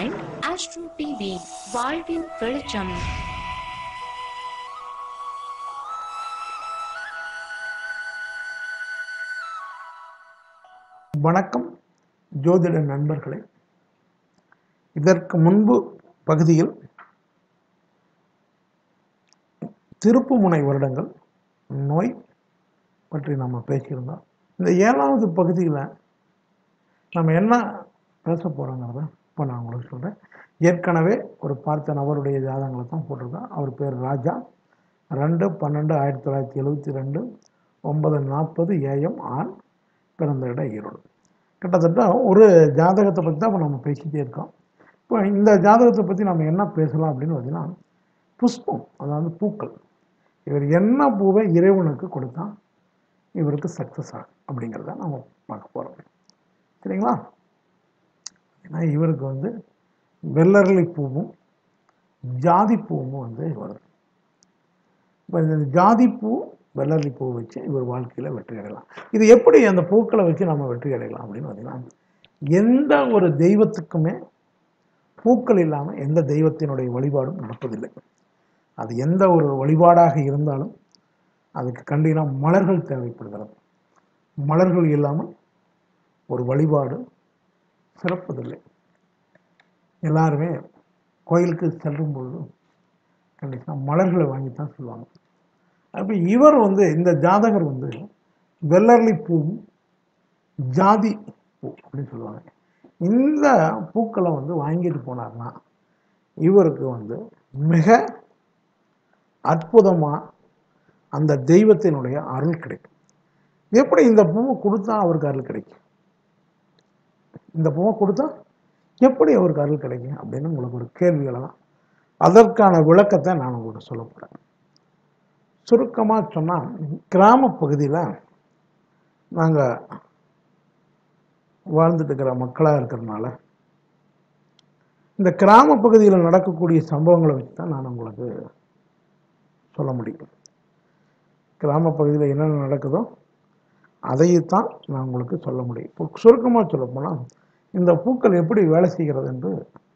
nine astro TV வாழ்வின் வெளிச்சம் வணக்கம் ஜோதிட நண்பர்களே இதற்கு முன்பு பகுதியில் திருப்புமுனை வருடங்கள் நோய் பற்றி நம்ம பேசியிருந்தோம் இந்த ஏழாவது பகுதியில் நம்ம என்ன பேச போகிறோங்கிறத இப்போ நான் உங்களுக்கு சொல்கிறேன் ஏற்கனவே ஒரு பார்த்த நபருடைய ஜாதகங்களை தான் போட்டிருக்கோம் அவர் பேர் ராஜா ரெண்டு பன்னெண்டு ஆயிரத்தி தொள்ளாயிரத்தி எழுபத்தி ரெண்டு ஒன்பது நாற்பது ஏஎம் ஆண் பிறந்த இடம் ஈரோடு கிட்டத்தட்ட ஒரு ஜாதகத்தை பற்றி தான் இப்போ நம்ம பேசிகிட்டே இருக்கோம் இப்போ இந்த ஜாதகத்தை பற்றி நம்ம என்ன பேசலாம் அப்படின்னு பார்த்தீங்கன்னா புஷ்பம் அதாவது பூக்கள் இவர் என்ன பூவை இறைவனுக்கு கொடுத்தா இவருக்கு சக்ஸஸ் ஆகும் அப்படிங்கிறத நம்ம பார்க்க போகிறோம் சரிங்களா ஏன்னா இவருக்கு வந்து வெள்ளரளி பூவும் ஜாதி பூவும் வந்து வருது இப்போ இந்த ஜாதி பூ வெள்ளரி பூ வச்சு இவர் வாழ்க்கையில் வெற்றி அடையலாம் இது எப்படி அந்த பூக்களை வச்சு நம்ம வெற்றி அடையலாம் அப்படின்னு பார்த்தீங்கன்னா எந்த ஒரு தெய்வத்துக்குமே பூக்கள் இல்லாமல் எந்த தெய்வத்தினுடைய வழிபாடும் நடப்பதில்லை அது எந்த ஒரு வழிபாடாக இருந்தாலும் அதுக்கு கண்டினா மலர்கள் தேவைப்படுகிறது மலர்கள் இல்லாமல் ஒரு வழிபாடு சிறப்பதில்லை எல்லாருமே கோயிலுக்கு செல்லும் பொழுது கண்டிப்பாக மலர்களை வாங்கித்தான் சொல்லுவாங்க அப்போ இவர் வந்து இந்த ஜாதகர் வந்து வெள்ளர்லி பூவும் ஜாதி பூ அப்படின்னு சொல்லுவாங்க இந்த பூக்களை வந்து வாங்கிட்டு போனார்னா இவருக்கு வந்து மிக அற்புதமாக அந்த தெய்வத்தினுடைய அருள் கிடைக்கும் எப்படி இந்த பூவை கொடுத்தா அவருக்கு அருள் கிடைக்கும் இந்த பூவை கொடுத்தா எப்படி அவருக்கு அருள் கிடைக்கும் அப்படின்னு உங்களுக்கு ஒரு கேள்வி எழலாம் அதற்கான விளக்கத்தை நான் உங்களுக்கு சொல்ல போகிறேன் சுருக்கமாக சொன்னால் கிராம பகுதியில் நாங்கள் வாழ்ந்துட்டு இருக்கிற மக்களாக இருக்கிறதுனால இந்த கிராம பகுதியில் நடக்கக்கூடிய சம்பவங்களை வச்சு தான் நான் உங்களுக்கு சொல்ல முடியும் கிராம பகுதியில் என்னென்ன நடக்குதோ அதைத்தான் நான் உங்களுக்கு சொல்ல முடியும் இப்போ சுருக்கமாக சொல்ல போனால் இந்த பூக்கள் எப்படி வேலை செய்கிறது என்று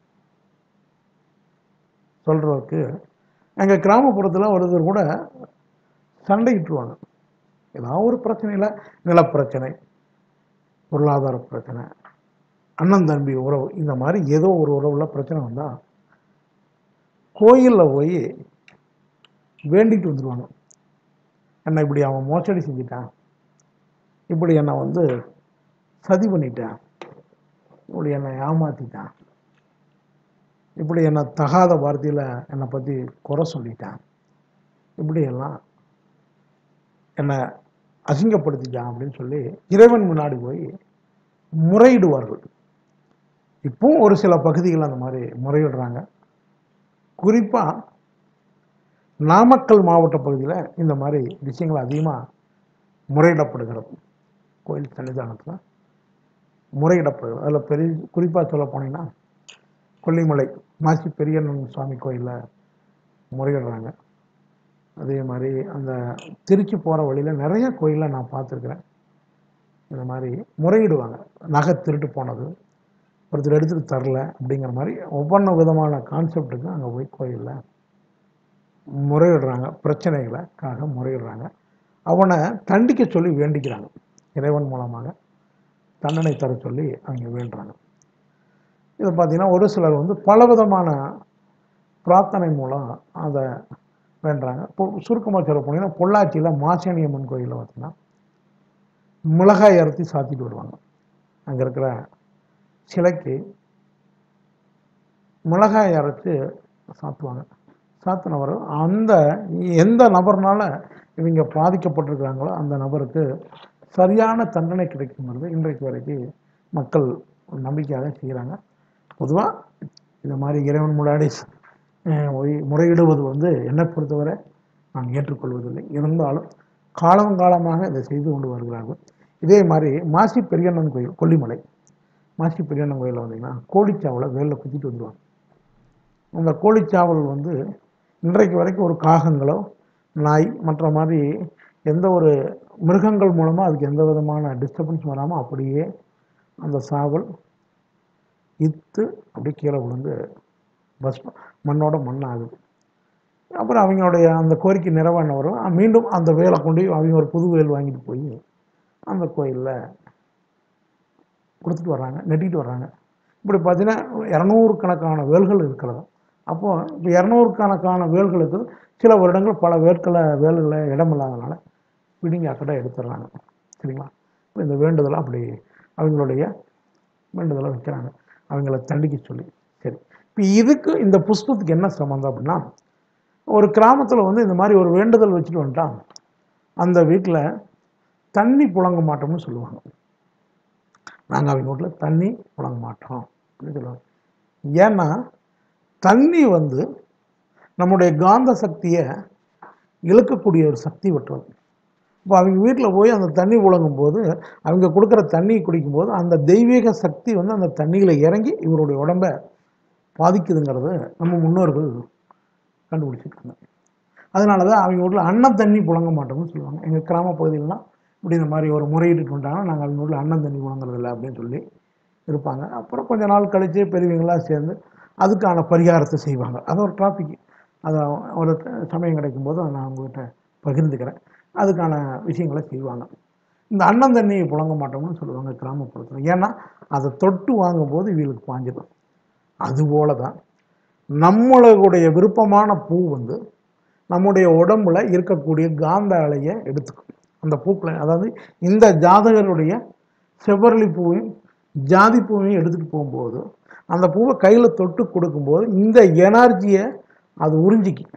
சொல்கிறதுக்கு எங்கள் கிராமப்புறத்தில் ஒருத்தர் கூட சண்டையிட்டுருவாங்க ஏதாவது ஒரு பிரச்சனையில் நிலப்பிரச்சனை பொருளாதார பிரச்சனை அண்ணன் தம்பி உறவு இந்த மாதிரி ஏதோ ஒரு உறவுல பிரச்சனை வந்தால் கோயிலில் போய் வேண்டிட்டு வந்துடுவாங்க என்னை இப்படி அவன் மோசடி செஞ்சிட்டான் இப்படி என்னை வந்து சதி பண்ணிட்டான் இப்படி என்னை ஏமாத்திட்டான் இப்படி என்னை தகாத வார்த்தையில் என்னை பற்றி குறை சொல்லிட்டான் இப்படியெல்லாம் என்னை அசிங்கப்படுத்திட்டான் அப்படின்னு சொல்லி இறைவன் முன்னாடி போய் முறையிடுவார்கள் இப்பவும் ஒரு சில பகுதிகள் அந்த மாதிரி முறையிடுறாங்க குறிப்பாக நாமக்கல் மாவட்ட பகுதியில் இந்த மாதிரி விஷயங்கள் அதிகமாக முறையிடப்படுகிறது கோயில் சன்னிதானத்தில் முறையிடப்படுகிறது அதில் பெரிய குறிப்பாக சொல்ல போனீங்கன்னா கொல்லிமலை மாசி பெரியண்ணன் சுவாமி கோயிலில் முறையிடுறாங்க அதே மாதிரி அந்த திருச்சி போகிற வழியில் நிறைய கோயிலில் நான் பார்த்துருக்குறேன் இந்த மாதிரி முறையிடுவாங்க நகை திருட்டு போனது ஒருத்தர் எடுத்துகிட்டு தரல அப்படிங்கிற மாதிரி ஒவ்வொன்று விதமான கான்செப்டுக்கு அங்கே போய் கோயிலில் முறையிடுறாங்க பிரச்சனைகளுக்காக முறையிடுறாங்க அவனை தண்டிக்க சொல்லி வேண்டிக்கிறாங்க இறைவன் மூலமாக தண்டனை தர சொல்லி அவங்க வேண்டுறாங்க இதை பார்த்தீங்கன்னா ஒரு சிலர் வந்து பலவிதமான பிரார்த்தனை மூலம் அதை வேண்டுறாங்க இப்போ சுருக்கமாக சொல்ல போனீங்கன்னா பொள்ளாச்சியில் மாசாணியம்மன் கோயிலில் பார்த்தீங்கன்னா மிளகாய் அரைச்சி சாத்திட்டு வருவாங்க அங்கே இருக்கிற சிலைக்கு மிளகாய் அரைச்சி சாத்துவாங்க சாத்தினவர் அந்த எந்த நபர்னால இவங்க பாதிக்கப்பட்டிருக்கிறாங்களோ அந்த நபருக்கு சரியான தண்டனை கிடைக்குங்கிறது இன்றைக்கு வரைக்கும் மக்கள் நம்பிக்கையாக செய்கிறாங்க பொதுவாக இந்த மாதிரி இறைவன் முன்னாடி அஹ், ஒய்- முறையிடுவது வந்து என்னை பொறுத்தவரை நான் ஏற்றுக்கொள்வதில்லை இருந்தாலும் காலம் காலமாக இதை செய்து கொண்டு வருகிறார்கள் இதே மாதிரி மாசி பெரியண்ணன் கோயில் கொல்லிமலை மாசி பெரியண்ணன் கோயிலில் வந்தீங்கன்னா கோழிச்சாவலை வேலில் குத்திட்டு வந்துடுவாங்க அந்த கோழிச்சாவல் வந்து இன்றைக்கு வரைக்கும் ஒரு காகங்களோ நாய் மற்ற மாதிரி எந்த ஒரு மிருகங்கள் மூலமாக அதுக்கு எந்த விதமான டிஸ்டர்பன்ஸ் வராமல் அப்படியே அந்த சாவல் இத்து அப்படியே கீழே விழுந்து பஸ் மண்ணோட மண் ஆகுது அப்புறம் அவங்களுடைய அந்த கோரிக்கை நிறைவேறின வரும் அஹ் மீண்டும் அந்த வேலை கொண்டு போய் அவங்க ஒரு புது வேல் வாங்கிட்டு போய் அந்த கோயிலில் கொடுத்துட்டு வர்றாங்க நெட்டிட்டு வர்றாங்க இப்படி பார்த்தீங்கன்னா இரநூறு கணக்கான வேல்கள் இருக்கிறது அப்போது இப்போ இரநூறு கணக்கான வேல்களுக்கு சில வருடங்கள் பல வேர்க்களை வேல்களை இடம் இல்லாதனால பிடிங்கி அக்கடை எடுத்துடுறாங்க சரிங்களா இப்போ இந்த வேண்டுதலை அப்படி அவங்களுடைய வேண்டுதலை வைக்கிறாங்க அவங்கள தண்டிக்க சொல்லி சரி இப்போ இதுக்கு இந்த புஷ்பத்துக்கு என்ன சம்மந்தம் அப்படின்னா ஒரு கிராமத்தில் வந்து இந்த மாதிரி ஒரு வேண்டுதல் வச்சுட்டு வந்துட்டா அந்த வீட்டில் தண்ணி புழங்க மாட்டோம்னு சொல்லுவாங்க நாங்கள் அவங்க வீட்டில் தண்ணி புழங்க மாட்டோம் அப்படின்னு சொல்லுவாங்க ஏன்னா தண்ணி வந்து நம்முடைய காந்த சக்தியை இழுக்கக்கூடிய ஒரு சக்தி பெற்றது இப்போ அவங்க வீட்டில் போய் அந்த தண்ணி புழங்கும் போது அவங்க கொடுக்குற தண்ணி குடிக்கும்போது அந்த தெய்வீக சக்தி வந்து அந்த தண்ணியில் இறங்கி இவருடைய உடம்பை பாதிக்குதுங்கிறது நம்ம முன்னோர்கள் கண்டுபிடிச்சிருக்காங்க அதனால தான் அவங்க வீட்டில் அன்னம் தண்ணி புழங்க மாட்டோம்னு சொல்லுவாங்க எங்கள் கிராம பகுதியிலலாம் இப்படி இந்த மாதிரி ஒரு முறையீட்டு கொண்டாங்கன்னா நாங்கள் அவங்க வீட்டில் அன்னம் தண்ணி புழங்குறது இல்லை அப்படின்னு சொல்லி இருப்பாங்க அப்புறம் கொஞ்ச நாள் கழித்து பெரியவங்களாக சேர்ந்து அதுக்கான பரிகாரத்தை செய்வாங்க அது ஒரு டாபிக் அதை ஒரு சமயம் கிடைக்கும்போது அதை நான் உங்கள்கிட்ட பகிர்ந்துக்கிறேன் அதுக்கான விஷயங்களை செய்வாங்க இந்த அன்னம் தண்ணி புழங்க மாட்டோம்னு சொல்லுவாங்க கிராமப்புறத்தில் ஏன்னா அதை தொட்டு வாங்கும்போது இவங்களுக்கு பாஞ்சிடும் அதுபோல தான் நம்மளுடைய விருப்பமான பூ வந்து நம்முடைய உடம்புல இருக்கக்கூடிய காந்த அலையை எடுத்துக்கும் அந்த பூக்களை அதாவது இந்த ஜாதகருடைய செவ்வரளி பூவையும் ஜாதி பூவையும் எடுத்துகிட்டு போகும்போது அந்த பூவை கையில் தொட்டு கொடுக்கும்போது இந்த எனர்ஜியை அது உறிஞ்சிக்கும்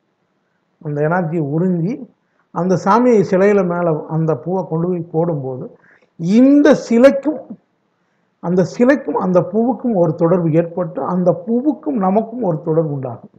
அந்த எனர்ஜியை உறிஞ்சி அந்த சாமி சிலையில் மேலே அந்த பூவை கொண்டு போய் போடும்போது இந்த சிலைக்கும் அந்த சிலைக்கும் அந்த பூவுக்கும் ஒரு தொடர்பு ஏற்பட்டு அந்த பூவுக்கும் நமக்கும் ஒரு தொடர்பு உண்டாகும்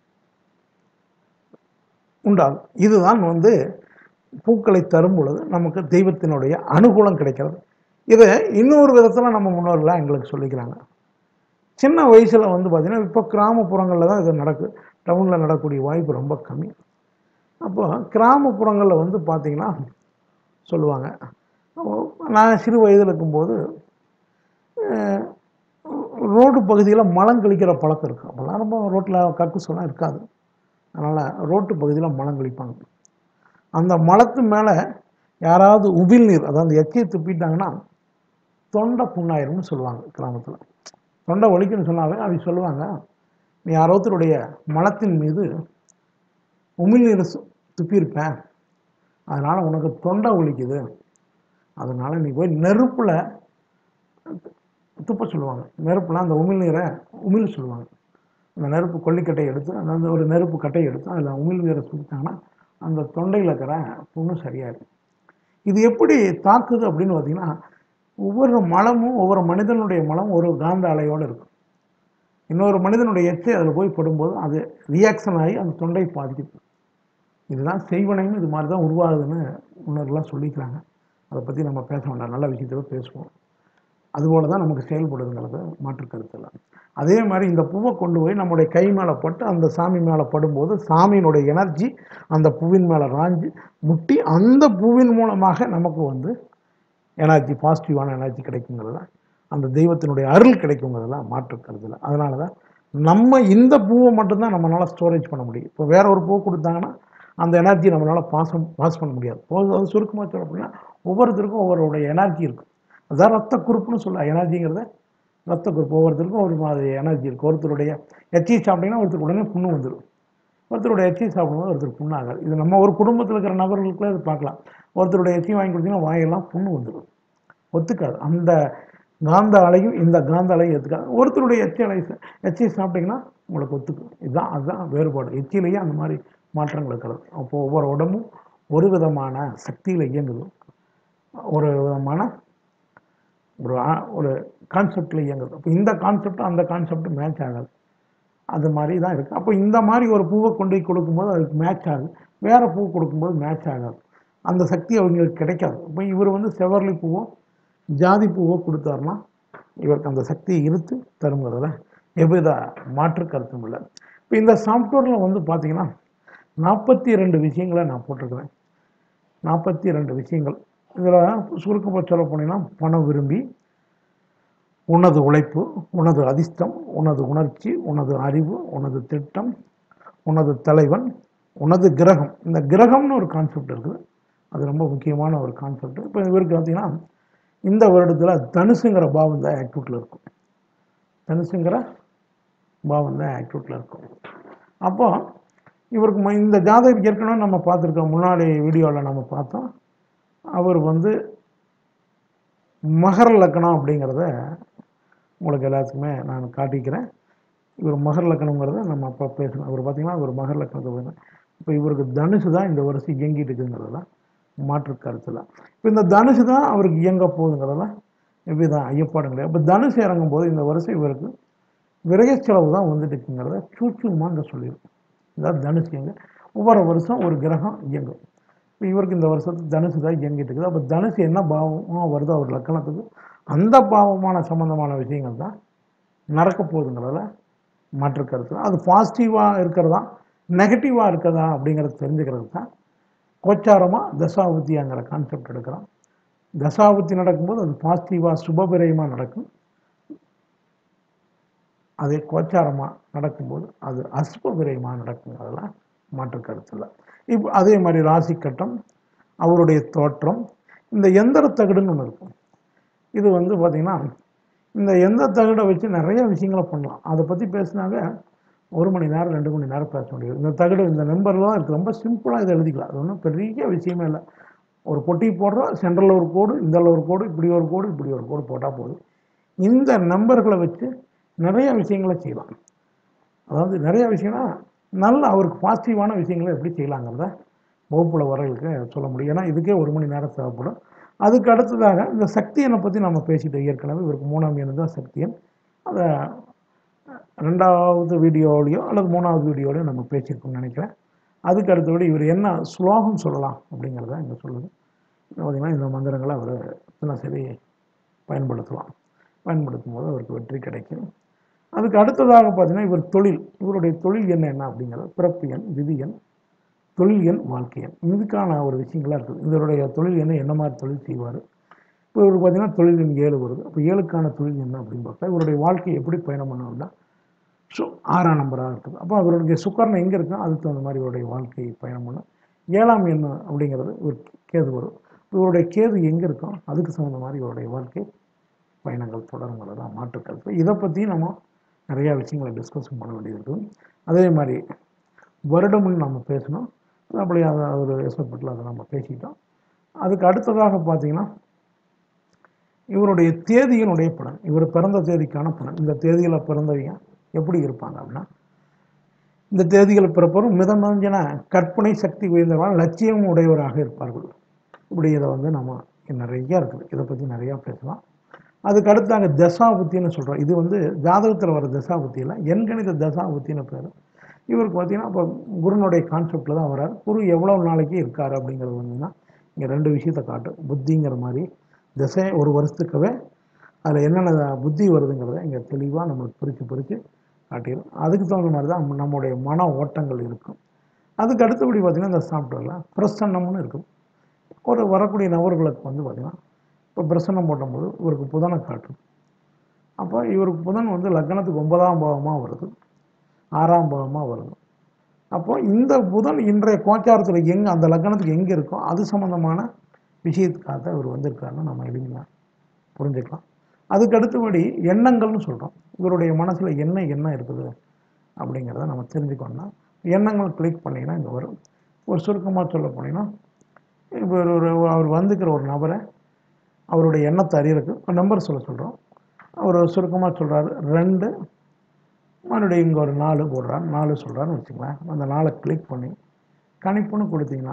உண்டாகும் இதுதான் வந்து பூக்களை தரும் பொழுது நமக்கு தெய்வத்தினுடைய அனுகூலம் கிடைக்கிறது இதை இன்னொரு விதத்தில் நம்ம முன்னோர்களாக எங்களுக்கு சொல்லிக்கிறாங்க சின்ன வயசில் வந்து பார்த்திங்கன்னா இப்போ கிராமப்புறங்களில் தான் இது நடக்கு டவுனில் நடக்கக்கூடிய வாய்ப்பு ரொம்ப கம்மி அப்போ கிராமப்புறங்களில் வந்து பார்த்திங்கன்னா சொல்லுவாங்க அப்போ நான் சிறு வயதில் இருக்கும்போது அஹ், ரோடு பகுதியில் மலம் கழிக்கிற பழக்கம் இருக்குது அப்போல்லாம் ரொம்ப ரோட்டில் கக்கூசெல்லாம் இருக்காது அதனால் ரோட்டு பகுதியில் மலம் கழிப்பாங்க அந்த மலத்து மேலே யாராவது உபில் நீர் அதாவது எச்சியை துப்பிட்டாங்கன்னா தொண்டை புண்ணாயிரும்னு சொல்லுவாங்க கிராமத்தில் தொண்டை வலிக்குன்னு சொன்னாவே அவங்க சொல்லுவாங்க நீ யாரோத்தருடைய மலத்தின் மீது உமிழ்நீர் சு- துப்பியிருப்பேன் அதனால் உனக்கு தொண்டை வலிக்குது அதனால் நீ போய் நெருப்பில் துப்ப சொல்லுவாங்க நெருப்புல அந்த உமிழ்நீரை உமிழ் சொல்லுவாங்க அந்த நெருப்பு கொல்லிக்கட்டையை எடுத்து அதாவது ஒரு நெருப்பு கட்டையை எடுத்து அதில் உமிழ்நீரை சுட்டாங்கன்னா அந்த தொண்டையில் இருக்கிற புண்ணு சரியாயிடும் இது எப்படி தாக்குது அப்படின்னு பார்த்தீங்கன்னா ஒவ்வொரு மலமும் ஒவ்வொரு மனிதனுடைய மலம் ஒரு காந்த அலையோடு இருக்கும் இன்னொரு மனிதனுடைய எச்சை அதில் போய் படும்போது அது ரியாக்ஷன் ஆகி அந்த தொண்டை பாதிக்குது இதுதான் செய்வனையும் இது மாதிரி தான் உருவாகுதுன்னு முன்னோர்கள்லாம் சொல்லிக்கிறாங்க அதை பற்றி நம்ம பேச வேண்டாம் நல்ல விஷயத்தோட பேசுவோம் அதுபோல தான் நமக்கு செயல்படுதுங்கிறது மாற்று கருத்து இல்லை அதே மாதிரி இந்த பூவை கொண்டு போய் நம்முடைய கை மேலே பட்டு அந்த சாமி மேலே படும்போது சாமியினுடைய எனர்ஜி அந்த பூவின் மேலே ராஞ்சி முட்டி அந்த பூவின் மூலமாக நமக்கு வந்து எனர்ஜி பாசிட்டிவான எனர்ஜி கிடைக்குங்கிறதுல அந்த தெய்வத்தினுடைய அருள் கிடைக்குங்கிறதுல மாற்று கருத்துல அதனால தான் நம்ம இந்த பூவை மட்டும்தான் நம்மளால் ஸ்டோரேஜ் பண்ண முடியும் இப்போ வேற ஒரு பூ கொடுத்தாங்கன்னா அந்த எனர்ஜி நம்மளால் பாசம் பாஸ் பண்ண முடியாது இப்போ அது சுருக்கமாக சொல்ல அப்படின்னா ஒவ்வொருத்தருக்கும் ஒவ்வொருடைய எனர்ஜி இருக்கும் அதான் ரத்த குறுப்புன்னு சொல்ல எனர்ஜிங்கிறத ரத்த குறுப்பு ஒவ்வொருத்தருக்கும் ஒரு மாதிரி எனர்ஜி இருக்கும் ஒருத்தருடைய எச்சி சாப்பிட்டீங்கன்னா ஒருத்தருக்கு உடனே புண்ணு வந்துடும் ஒருத்தருடைய எச்சி சாப்பிடும்போது ஒருத்தர் புண்ணாகாது இது நம்ம ஒரு குடும்பத்தில் இருக்கிற நபர்களுக்குள்ளே இது பார்க்கலாம் ஒருத்தருடைய எச்சி வாங்கி கொடுத்தீங்கன்னா வாயெல்லாம் புண்ணு வந்துடும் ஒத்துக்காது அந்த காந்த அலையும் இந்த காந்த அலையும் ஒத்துக்காது ஒருத்தருடைய எச்சி அலை எச்சி சாப்பிட்டீங்கன்னா உங்களுக்கு ஒத்துக்கும் இதுதான் அதுதான் வேறுபாடு எச்சிலேயே அந்த மாதிரி மாற்றங்கள் இருக்கிறது அப்போ ஒவ்வொரு உடம்பும் ஒரு விதமான சக்தியில் இயங்குது ஒரு விதமான ஒரு ஆ- ஒரு கான்செப்டில் இயங்குது அப்போ இந்த கான்செப்ட் அந்த கான்செப்ட் மேட்ச் ஆகாது அது மாதிரி தான் இருக்குது அப்போ இந்த மாதிரி ஒரு பூவை கொண்டு போய் கொடுக்கும்போது அதுக்கு மேட்ச் ஆகுது வேறு பூ கொடுக்கும்போது மேட்ச் ஆகாது அந்த சக்தி அவங்களுக்கு கிடைக்காது இப்போ இவர் வந்து செவர்லி பூவோ ஜாதி பூவோ கொடுத்தாருன்னா இவருக்கு அந்த சக்தியை இருத்து தருங்கிறதுல எவ்வித மாற்று கருத்தும் இல்லை இப்போ இந்த சாஃப்ட்வேரில் வந்து பார்த்தீங்கன்னா நாற்பத்தி ரெண்டு விஷயங்களை நான் போட்டிருக்கிறேன் நாற்பத்தி ரெண்டு விஷயங்கள் இதில் சுருக்கமாக சொல்ல போனீங்கன்னா பணம் விரும்பி உனது உழைப்பு உனது அதிர்ஷ்டம் உனது உணர்ச்சி உனது அறிவு உனது திட்டம் உனது தலைவன் உனது கிரகம் இந்த கிரகம்னு ஒரு கான்செப்ட் இருக்குது அது ரொம்ப முக்கியமான ஒரு கான்செப்ட் இப்போ இவருக்கு பார்த்தீங்கன்னா இந்த வருடத்தில் தனுசுங்கிற பாவம் தான் ஆக்டிவிட்டியில் இருக்கும் தனுசுங்கிற பாவம் தான் ஆக்டிவிட்டியில் இருக்கும் அப்போ இவருக்கு ம- இந்த ஜாதகத்துக்கு ஏற்கனவே நம்ம பார்த்துருக்கோம் முன்னாடி வீடியோவில் நம்ம பார்த்தோம் அவர் வந்து மகர லக்கணம் அப்படிங்கிறத உங்களுக்கு எல்லாத்துக்குமே நான் காட்டிக்கிறேன் இவர் மகர லக்கணங்கிறத நம்ம அப்போ பேசணும் அவர் பார்த்தீங்கன்னா இவர் மகர லக்கணத்தை வேணும் இப்போ இவருக்கு தனுசு தான் இந்த வருஷம் இயங்கிட்டு இருக்குங்கிறதெல்லாம் மாற்று கருத்தில் இப்போ இந்த தனுசு தான் அவருக்கு இயங்க போகுதுங்கிறதெல்லாம் இப்படிதான் ஐயப்பாடு கிடையாது இப்போ தனுசு இறங்கும் போது இந்த வருஷம் இவருக்கு விரய செலவு தான் வந்துட்டு இருக்குங்கிறத சூட்சுமாக இங்கே சொல்லியிருக்கும் இதாவது தனுசு இயங்க ஒவ்வொரு வருஷம் ஒரு கிரகம் இயங்கும் இப்போ இவருக்கு இந்த வருஷத்துக்கு தனுசு தான் இயங்கிட்டு இருக்குது அப்போ தனுசு என்ன பாவமாக வருதோ அவர் லக்கணத்துக்கு அந்த பாவமான சம்பந்தமான விஷயங்கள் தான் நடக்க போகுதுங்கிறதுல மாற்று கருத்து அது பாசிட்டிவாக இருக்கிறதா நெகட்டிவாக இருக்கிறதா அப்படிங்கிறத தெரிஞ்சுக்கிறது தான் கோச்சாரமாக தசாபுத்தியாங்கிற கான்செப்ட் எடுக்கிறோம் தசாபுத்தி நடக்கும்போது அது பாசிட்டிவாக சுபபிரயமாக நடக்கும் அதே கோச்சாரமாக நடக்கும்போது அது அசுப விரயமாக நடக்கும் அதெல்லாம் மாற்று கருத்து இல்லை இப்போ அதே மாதிரி ராசி கட்டம் அவருடைய தோற்றம் இந்த எந்திர தகடுன்னு ஒன்று இருக்கும் இது வந்து பார்த்திங்கன்னா இந்த எந்த தகடை வச்சு நிறைய விஷயங்களை பண்ணலாம் அதை பற்றி பேசினாவே ஒரு மணி நேரம் ரெண்டு மணி நேரம் பேச முடியும் இந்த தகடு இந்த நம்பர்லாம் இருக்குது ரொம்ப சிம்பிளாக இதை எழுதிக்கலாம் அது ஒன்றும் பெரிய விஷயமே இல்லை ஒரு பொட்டி போடுறோம் சென்டரில் ஒரு கோடு இதில் ஒரு கோடு இப்படி ஒரு கோடு இப்படி ஒரு கோடு போட்டால் போதும் இந்த நம்பர்களை வச்சு நிறைய விஷயங்களை செய்யலாம் அதாவது நிறைய விஷயம்னா நல்ல அவருக்கு பாசிட்டிவான விஷயங்களை எப்படி செய்யலாங்கிறத வகுப்பில் வரவங்களுக்கு சொல்ல முடியும் ஏன்னா இதுக்கே ஒரு மணி நேரம் தேவைப்படும் அதுக்கு அடுத்ததாக இந்த சக்தியனை பற்றி நம்ம பேசிட்டோம் ஏற்கனவே இவருக்கு மூணாம் எண் தான் சக்தியன் அதை ரெண்டாவது வீடியோலையோ அல்லது மூணாவது வீடியோலையோ நம்ம பேசியிருக்கோம்னு நினைக்கிறேன் அதுக்கு அடுத்தபடி இவர் என்ன ஸ்லோகம் சொல்லலாம் அப்படிங்கிறத இங்கே சொல்லுது பார்த்தீங்கன்னா இந்த மந்திரங்களை அவர் தினசரி பயன்படுத்தலாம் பயன்படுத்தும் போது அவருக்கு வெற்றி கிடைக்கும் அதுக்கு அடுத்ததாக பார்த்தீங்கன்னா இவர் தொழில் இவருடைய தொழில் என்ன என்ன அப்படிங்கிறது பிறப்பு எண் விதி எண் தொழில் எண் வாழ்க்கை எண் இதுக்கான ஒரு விஷயங்களாக இருக்குது இவருடைய தொழில் என்ன என்ன மாதிரி தொழில் செய்வார் இப்போ இவருக்கு பார்த்தீங்கன்னா தொழில் எண் ஏழு வருது அப்போ ஏழுக்கான தொழில் என்ன அப்படின்னு பார்த்தா இவருடைய வாழ்க்கை எப்படி பயணம் பண்ணணும்னா ஸோ ஆறாம் நம்பராக இருக்குது அப்போ அவருடைய சுக்கரன் எங்கே இருக்கோ அதுக்கு தகுந்த மாதிரி இவருடைய வாழ்க்கை பயணம் பண்ணும் ஏழாம் எண் அப்படிங்கிறது ஒரு கேது வரும் இவருடைய கேது எங்கே இருக்கோ அதுக்கு தகுந்த மாதிரி இவருடைய வாழ்க்கை பயணங்கள் தொடருங்கிறது தான் மாற்று கருத்து இதை பற்றி நம்ம நிறையா விஷயங்களை டிஸ்கஸ் பண்ண வேண்டியது இருக்குது அதே மாதிரி வருடம்னு நம்ம பேசணும் அப்படி அதை ஒரு எஸ்எப்பட்டில் அதை நம்ம பேசிட்டோம் அதுக்கு அடுத்ததாக பார்த்தீங்கன்னா இவருடைய தேதியினுடைய பலன் இவர் பிறந்த தேதிக்கான பலன் இந்த தேதியில் பிறந்தவங்க எப்படி இருப்பாங்க அப்படின்னா இந்த தேதிகள் பிறப்பவரும் மிதமஞ்சன கற்பனை சக்தி உயர்ந்தவர்கள் லட்சியம் உடையவராக இருப்பார்கள் இப்படி இதை வந்து நம்ம நிறைய இருக்குது இதை பற்றி நிறையா பேசலாம் அதுக்கு அடுத்தாங்க தசாபுத்தின்னு சொல்கிறோம் இது வந்து ஜாதகத்தில் வர தசாபுத்தியில் எண்கணித தசாபுத்தின்னு பேர் இவருக்கு பார்த்தீங்கன்னா இப்போ குருனுடைய கான்செப்டில் தான் வரார் குரு எவ்வளோ நாளைக்கு இருக்கார் அப்படிங்கிறது வந்துன்னா இங்கே ரெண்டு விஷயத்தை காட்டும் புத்திங்கிற மாதிரி திசை ஒரு வருஷத்துக்கவே அதில் என்னென்ன புத்தி வருதுங்கிறத இங்கே தெளிவாக நம்மளுக்கு பிரித்து பிரித்து காட்டிடும் அதுக்கு தகுந்த மாதிரி தான் நம்ம- நம்முடைய மன ஓட்டங்கள் இருக்கும் அதுக்கு அடுத்தபடி பார்த்திங்கன்னா இந்த சாஃப்ட்வேரில் பிரசன்னம்னு இருக்கும் ஒரு வரக்கூடிய நபர்களுக்கு வந்து பார்த்திங்கன்னா இப்போ பிரசன்னம் போடும்போது இவருக்கு புதனை காட்டும் அப்போ இவருக்கு புதன் வந்து லக்னத்துக்கு ஒன்பதாம் பாவமாக வருது ஆறாம் பாவமாக வருது அப்போ இந்த புதன் இன்றைய கோச்சாரத்தில் எங்கே அந்த லக்னத்துக்கு எங்கே இருக்கோ அது சம்மந்தமான விஷயத்துக்காக தான் இவர் வந்திருக்காருன்னு நம்ம எளிமையாக புரிஞ்சுக்கலாம் அதுக்கு அடுத்தபடி எண்ணங்கள்னு சொல்கிறோம் இவருடைய மனசில் என்ன எண்ணம் இருக்குது அப்படிங்கிறத நம்ம தெரிஞ்சுக்கணும்னா எண்ணங்கள் கிளிக் பண்ணிங்கன்னா இங்கே வரும் ஒரு சுருக்கமாக சொல்ல போனீங்கன்னா இப்போ ஒரு ஒரு- அவர் வந்துக்கிற ஒரு நபரை அவருடைய எண்ணத்தை அறியறதுக்கு நம்பர் சொல்ல சொல்கிறோம் அவர் சுருக்கமாக சொல்கிறாரு ரெண்டு மறுபடியும் இங்கே ஒரு நாலு போடுறார் நாலு சொல்கிறாருன்னு வச்சுங்களேன் அந்த நாளை கிளிக் பண்ணி கணிப்புன்னு கொடுத்தீங்கன்னா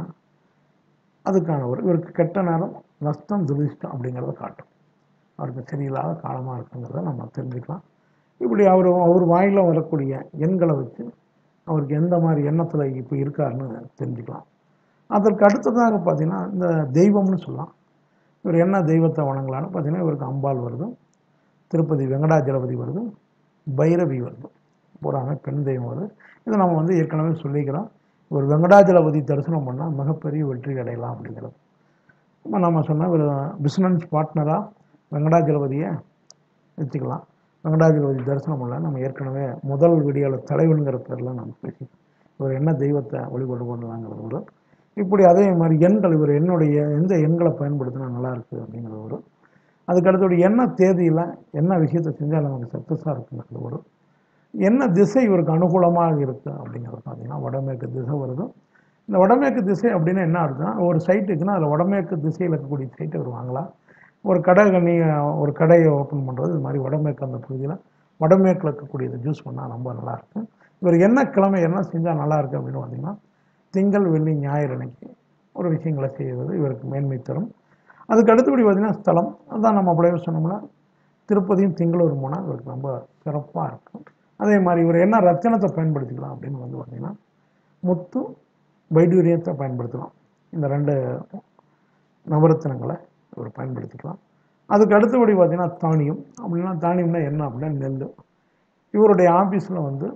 அதுக்கான ஒரு இவருக்கு கெட்ட நேரம் நஷ்டம் துரிஷ்டம் அப்படிங்கிறத காட்டும் அவருக்கு சரியில்லாத காலமாக இருக்குங்கிறத நம்ம தெரிஞ்சுக்கலாம் இப்படி அவர் அவர் வாயில் வரக்கூடிய எண்களை வச்சு அவருக்கு எந்த மாதிரி எண்ணத்தில் இப்போ இருக்காருன்னு தெரிஞ்சுக்கலாம் அதற்கு அடுத்ததாக பார்த்தீங்கன்னா இந்த தெய்வம்னு சொல்லலாம் இவர் என்ன தெய்வத்தை வணங்கலான்னு பார்த்தீங்கன்னா இவருக்கு அம்பாள் வருது திருப்பதி வெங்கடாஜலபதி வருது பைரவி வருது போகிறாங்க பெண் தெய்வம் வருது இதை நம்ம வந்து ஏற்கனவே சொல்லிக்கிறோம் ஒரு வெங்கடாஜலபதி தரிசனம் பண்ணால் மிகப்பெரிய வெற்றி அடையலாம் அப்படிங்கிறது இப்போ நம்ம சொன்ன ஒரு பிஸ்னஸ் பார்ட்னராக வெங்கடாஜலபதியை வச்சுக்கலாம் வெங்கடாஜலபதி தரிசனம் உள்ள நம்ம ஏற்கனவே முதல் வீடியோவில் தலைவனுங்கிற பேரில் நம்ம பேசி இவர் என்ன தெய்வத்தை வழிபாடு பண்ணலாங்கிறது ஒரு இப்படி அதே மாதிரி எண்கள் இவர் என்னுடைய எந்த எண்களை பயன்படுத்தினா நல்லா இருக்குது அப்படிங்கிற ஒரு அதுக்கு அடுத்தபடி என்ன தேதியில் என்ன விஷயத்தை செஞ்சால் நமக்கு சக்ஸஸாக இருக்குங்கிறது ஒரு என்ன திசை இவருக்கு அனுகூலமாக இருக்குது அப்படிங்கிறது பார்த்தீங்கன்னா வடமேற்கு திசை வருது இந்த வடமேற்கு திசை அப்படின்னா என்ன அர்த்தம்னா ஒரு சைட் இருக்குன்னா அதில் வடமேற்கு திசையில் இருக்கக்கூடிய சைட்டை அவர் வாங்கலாம் ஒரு கடை நீ ஒரு கடையை ஓப்பன் பண்ணுறது இது மாதிரி வடமேற்கு அந்த பகுதியில் வடமேற்கில் இருக்கக்கூடியது ஜூஸ் பண்ணால் ரொம்ப நல்லாயிருக்கும் இவர் என்ன கிழமை என்ன செஞ்சால் நல்லா இருக்கு அப்படின்னு பார்த்தீங்கன்னா திங்கள் வெள்ளி ஞாயிறு அன்னைக்கு ஒரு விஷயங்களை செய்வது இவருக்கு மேன்மை தரும் அதுக்கு அடுத்தபடி பார்த்தீங்கன்னா ஸ்தலம் அதான் நம்ம அப்படியே சொன்னோம்னா திருப்பதியும் திங்களூர் போனால் இவருக்கு ரொம்ப சிறப்பாக இருக்கும் அதே மாதிரி இவர் என்ன ரத்தினத்தை பயன்படுத்திக்கலாம் அப்படின்னு வந்து பார்த்தீங்கன்னா முத்து வைடூரியத்தை பயன்படுத்தலாம் இந்த ரெண்டு நவரத்தினங்களை இவர் பயன்படுத்திக்கலாம் அதுக்கு அடுத்தபடி பார்த்தீங்கன்னா தானியம் அப்படின்னா தானியம்னா என்ன அப்படின்னா நெல் இவருடைய ஆஃபீஸில் வந்து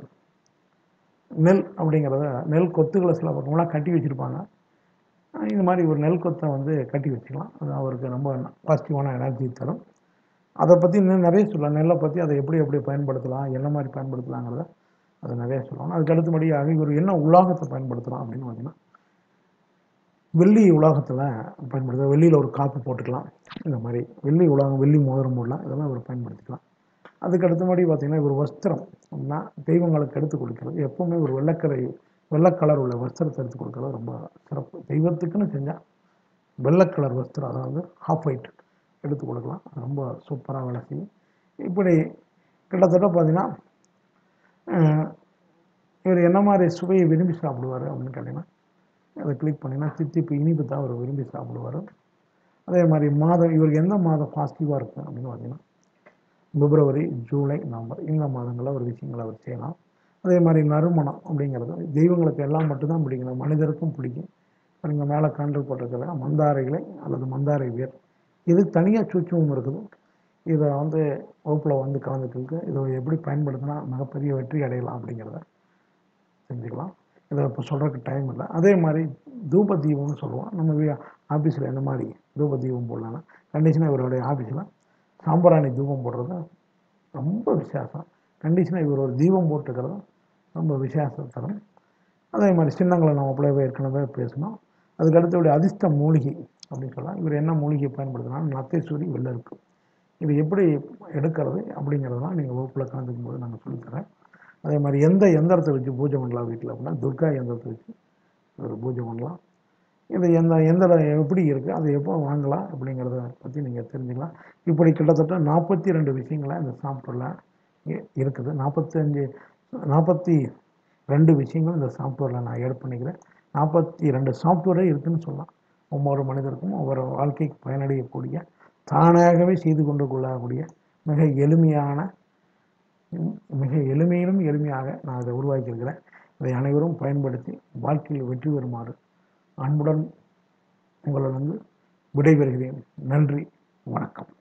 நெல் அப்படிங்கிறத நெல் கொத்துக்களை சில பக்கம்லாம் கட்டி வச்சுருப்பாங்க இந்த மாதிரி ஒரு நெல் கொத்தை வந்து கட்டி வச்சுக்கலாம் அது அவருக்கு ரொம்ப பாசிட்டிவான எனர்ஜி தரும் அதை பற்றி இன்னும் நிறைய சொல்லலாம் நெல்லை பற்றி அதை எப்படி எப்படி பயன்படுத்தலாம் என்ன மாதிரி பயன்படுத்தலாங்கிறத அதை நிறைய சொல்லலாம் அதுக்கு அடுத்தபடியாக இவர் என்ன உலோகத்தை பயன்படுத்தலாம் அப்படின்னு பார்த்தீங்கன்னா வெள்ளி உலோகத்தில் பயன்படுத்த வெள்ளியில் ஒரு காப்பு போட்டுக்கலாம் இந்த மாதிரி வெள்ளி உலோகம் வெள்ளி மோதிரம் போடலாம் இதெல்லாம் இவர் பயன்படுத்திக்கலாம் அதுக்கு அடுத்தபடி பார்த்தீங்கன்னா இவர் வஸ்திரம் அப்படின்னா தெய்வங்களுக்கு எடுத்து கொடுக்கிறது எப்பவுமே ஒரு வெள்ளக்கரை வெள்ளை கலர் உள்ள வஸ்திரத்தை எடுத்து கொடுக்கறது ரொம்ப சிறப்பு தெய்வத்துக்குன்னு செஞ்சால் வெள்ளை கலர் வஸ்திரம் அதாவது ஹாஃப் ஒயிட் எடுத்து கொடுக்கலாம் அது ரொம்ப சூப்பராக வேலை செய்யும் இப்படி கிட்டத்தட்ட பார்த்தீங்கன்னா அஹ், இவர் என்ன மாதிரி சுவையை விரும்பி சாப்பிடுவார் அப்படின்னு கேட்டிங்கன்னா அதை கிளிக் பண்ணிங்கன்னா தித்திப்பு இனிப்பு தான் அவர் விரும்பி சாப்பிடுவார் அதே மாதிரி மாதம் இவருக்கு எந்த மாதம் பாசிட்டிவாக இருக்கும் அப்படின்னு பார்த்தீங்கன்னா பிப்ரவரி ஜூலை நவம்பர் இந்த மாதங்களில் ஒரு விஷயங்களை அவர் செய்யலாம் அதே மாதிரி நறுமணம் அப்படிங்கிறது தெய்வங்களுக்கு எல்லாம் மட்டும்தான் பிடிக்கும் மனிதருக்கும் பிடிக்கும் இப்போ நீங்கள் மேலே கண்டு போட்டிருக்கிற மந்தாரை இலை அல்லது மந்தாரை வேர் இது தனியாக சூட்சமும் இருக்குது இதை வந்து வகுப்பில் வந்து கலந்துட்டு இருக்கு இதை எப்படி பயன்படுத்தினா மிகப்பெரிய வெற்றி அடையலாம் அப்படிங்கிறத செஞ்சுக்கலாம் இதை இப்போ சொல்கிறதுக்கு டைம் இல்லை அதே மாதிரி தூப தீபம்னு சொல்லுவோம் நம்ம ஆஃபீஸில் என்ன மாதிரி தூப தீபம் போடலாம்னா கண்டிஷனாக இவருடைய ஆஃபீஸில் சாம்பிராணி தூபம் போடுறது ரொம்ப விசேஷம் கண்டிஷனாக இவர் ஒரு தீபம் போட்டுக்கிறது ரொம்ப விசேஷம் தரும் அதே மாதிரி சின்னங்களை நம்ம அப்படியே ஏற்கனவே பேசணும் அதுக்கு அடுத்தபடி அதிர்ஷ்ட மூலிகை அப்படின்னு சொல்லலாம் இவர் என்ன மூலிகை பயன்படுத்தினா நத்தேஸ்வரி வெள்ளருக்கு இது எப்படி எடுக்கிறது அப்படிங்கிறதெல்லாம் நீங்கள் வகுப்பில் கலந்துக்கும் போது நாங்கள் சொல்லித்தரேன் அதே மாதிரி எந்த எந்திரத்தை வச்சு பூஜை பண்ணலாம் வீட்டில் அப்படின்னா துர்கா எந்திரத்தை வச்சு ஒரு பூஜை பண்ணலாம் இது எந்த எந்திரம் எப்படி இருக்குது அதை எப்போ வாங்கலாம் அப்படிங்கிறத பற்றி நீங்கள் தெரிஞ்சுக்கலாம் இப்படி கிட்டத்தட்ட நாற்பத்தி ரெண்டு விஷயங்களை இந்த சாஃப்ட்வேரில் இருக்குது நாற்பத்தஞ்சு நாற்பத்தி ரெண்டு விஷயங்கள் இந்த சாஃப்ட்வேரில் நான் ஏட் பண்ணிக்கிறேன் நாற்பத்தி ரெண்டு சாஃப்ட்வேரே இருக்குதுன்னு சொல்லலாம் ஒவ்வொரு மனிதருக்கும் ஒவ்வொரு வாழ்க்கைக்கு பயனடையக்கூடிய தானாகவே செய்து கொண்டு கொள்ளக்கூடிய மிக எளிமையான மிக எளிமையிலும் எளிமையாக நான் அதை உருவாக்கியிருக்கிறேன் இதை அனைவரும் பயன்படுத்தி வாழ்க்கையில் வெற்றி பெறுமாறு அன்புடன் உங்களிடம் விடைபெறுகிறேன் நன்றி வணக்கம்